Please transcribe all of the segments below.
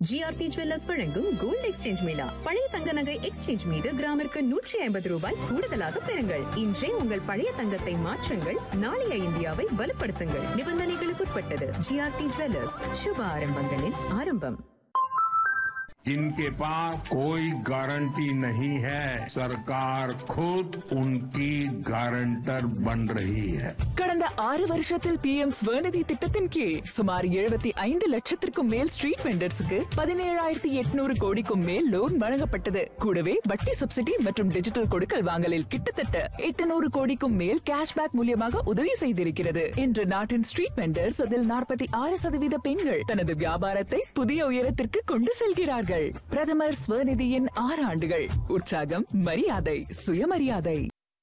GRT jewellers வழங்கும் gold exchange mela பழைய தங்க நகை எக்ஸ்சேஞ்ச் மீது கிராமிற்கு நூற்றி ஐம்பது ரூபாய் கூடுதலாக பெறுங்கள் இன்றே உங்கள் பழைய தங்கத்தை மாற்றுங்கள் நாளைய இந்தியாவை வலுப்படுத்துங்கள் நிபந்தனைகளுக்குட்பட்டது ஜிஆர்டி ஜுவல்லர்ஸ் சுப ஆரம்பங்களின் ஆரம்பம் जिनके पास कोई गारंटी नहीं है सरकार खुद उनकी गारंटर बन रही है கடந்த ஆறு வருஷத்தில் பி எம் ஸ்வநிதி திட்டத்தின் கீழ் சுமார் எழுபத்தி ஐந்து லட்சத்திற்கும் மேல் ஸ்ட்ரீட் வெண்டர்ஸுக்கு பதினேழாயிரத்தி எட்நூறு கோடிக்கும் மேல் லோன் வழங்கப்பட்டது கூடவே வட்டி சப்சிடி மற்றும் டிஜிட்டல் கொடுக்கல் வாங்கலில் கிட்டத்தட்ட எட்டுநூறு கோடிக்கும் மேல் கேஷ்பேக் மூலியமாக உதவி செய்திருக்கிறது இன்று நாட்டின் ஸ்ட்ரீட் வெண்டர்ஸ் அதில் நாற்பத்தி ஆறு சதவீத பெண்கள் தனது வியாபாரத்தை புதிய உயரத்திற்கு கொண்டு செல்கிறார்கள் பிரதமர் ஸ்வநிதியின் ஆறு ஆண்டுகள் உற்சாகம் மரியாதை சுயமரியாதை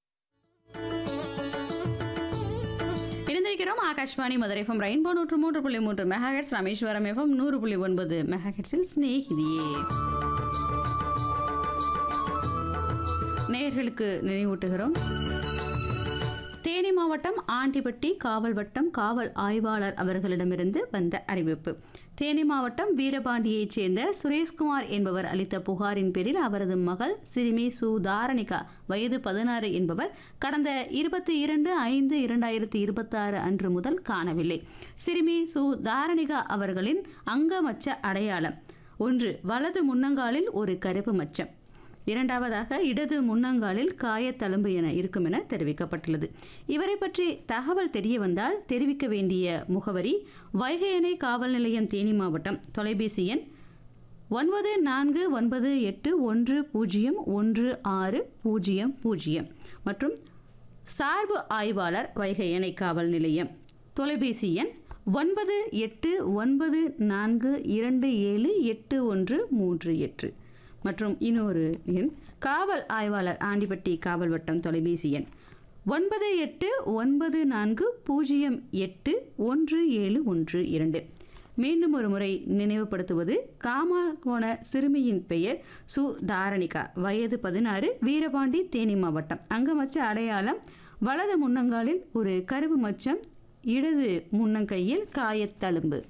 இணைந்திருக்கிறோம் ஆகாஷ்வாணி மதுரை எஃப்எம் ரெயின்போ நூற்று மூன்று புள்ளி மூன்று மெகாஹெட்ஸ் ராமேஸ்வரம் எஃப்எம் நூறு புள்ளி ஒன்பது மெகாஹெட்ஸில் ஸ்நேகிதியே நேயர்களுக்கு நினைவூட்டுகிறோம் தேனி மாவட்டம் ஆண்டிப்பட்டி காவல் வட்டம் காவல் ஆய்வாளர் அவர்களிடமிருந்து வந்த அறிவிப்பு தேனி மாவட்டம் வீரபாண்டியைச் சேர்ந்த சுரேஷ்குமார் என்பவர் அளித்த புகாரின் பேரில் அவரது மகள் சிறுமி சு தாரணிகா வயது பதினாறு என்பவர் கடந்த இருபத்தி இரண்டு ஐந்து இரண்டாயிரத்தி இருபத்தாறு அன்று முதல் காணவில்லை சிறுமி சு தாரணிகா அவர்களின் அங்கமச்ச அடையாளம் ஒன்று வலது முன்னங்காலில் ஒரு கருப்பு மச்சம் இரண்டாவதாக இடது முன்னங்காலில் காயத்தழும்பு என இருக்கும் என தெரிவிக்கப்பட்டுள்ளது இவரை பற்றி தகவல் தெரிய வந்தால் தெரிவிக்க வேண்டிய முகவரி வைகை அணை காவல் நிலையம் தேனி மாவட்டம் தொலைபேசி எண் ஒன்பது நான்கு ஒன்பது எட்டு ஒன்று பூஜ்ஜியம் ஒன்று ஆறு பூஜ்ஜியம் பூஜ்ஜியம் மற்றும் சார்பு ஆய்வாளர் வைகை அணை காவல் நிலையம் தொலைபேசி எண் ஒன்பது எட்டு ஒன்பது நான்கு இரண்டு ஏழு எட்டு ஒன்று மூன்று எட்டு மற்றும் இன்னொரு எண் காவல் ஆய்வாளர் ஆண்டிப்பட்டி காவல் வட்டம் தொலைபேசி எண் ஒன்பது எட்டு ஒன்பது நான்கு பூஜ்ஜியம் எட்டு ஒன்று ஏழு ஒன்று இரண்டு மீண்டும் ஒரு முறை நினைவுபடுத்துவது காமாகோண சிறுமியின் பெயர் சு தாரணிகா வயது பதினாறு வீரபாண்டி தேனி மாவட்டம் அங்கமச்ச அடையாளம் வலது முன்னங்காலில் ஒரு கருப்பு மச்சம் இடது முன்னங்கையில் காயத்தழும்பு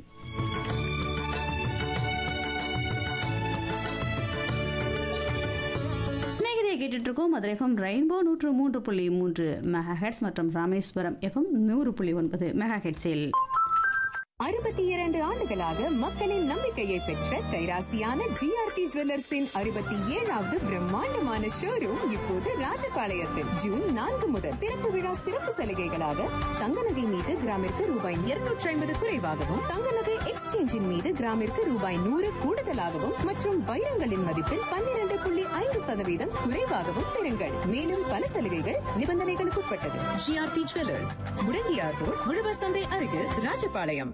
சிநேகிதியை கேட்டுட்டு இருக்கோம் மதுரை எஃப்எம் ரெயின்போ நூற்று மூன்று புள்ளி மூன்று மெகா ஹெட்ஸ் மற்றும் ராமேஸ்வரம் எஃப்எம் நூறு புள்ளி ஒன்பது மெகா ஹெட்ஸில் அறுபத்தி இரண்டு ஆண்டுகளாக மக்களின் நம்பிக்கையை பெற்ற கைராசியான ஜிஆர்டி ஜுவல்லர்ஸின் அறுபத்தி ஏழாவது பிரம்மாண்டமான ஷோரூம் இப்போது ராஜபாளையத்தில் ஜூன் நான்கு முதல் திறப்பு விழா சிறப்பு சலுகைகளாக தங்க நகை மீது கிராமிற்கு ரூபாய் இருநூற்றி ஐம்பது குறைவாகவும் தங்க நகை எக்ஸ்சேஞ்சின் மீது கிராமிற்கு ரூபாய் நூறு கூடுதலாகவும் மற்றும் வைரங்களின் மதிப்பில் பன்னிரண்டு புள்ளி ஐந்து சதவீதம் குறைவாகவும் பெறுங்கள் மேலும் பல சலுகைகள் நிபந்தனைகளுக்கு உட்பட்டது ஜிஆர்டி ஜுவல்லர்ஸ் முடங்கியார் ரோட் உழவர் சந்தை அருகில் ராஜபாளையம்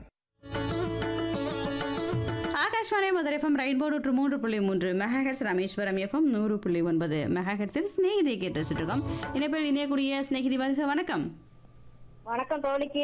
ஆகாஷ்வாணி மதுரை எஃப்எம் ரெயின்போ நூற்று மூன்று புள்ளி மூன்று மெகாஹெட்ஸ் ராமேஸ்வரம் எஃப்எம் நூறு புள்ளி ஒன்பது மெகாஹெட்ஸில் ஸ்நேகிதியை கேட்டு வச்சுட்டு இருக்கோம் இணைப்பில் இணையக்கூடிய ஸ்நேகிதி வருக வணக்கம் வணக்கம் தோழிக்கு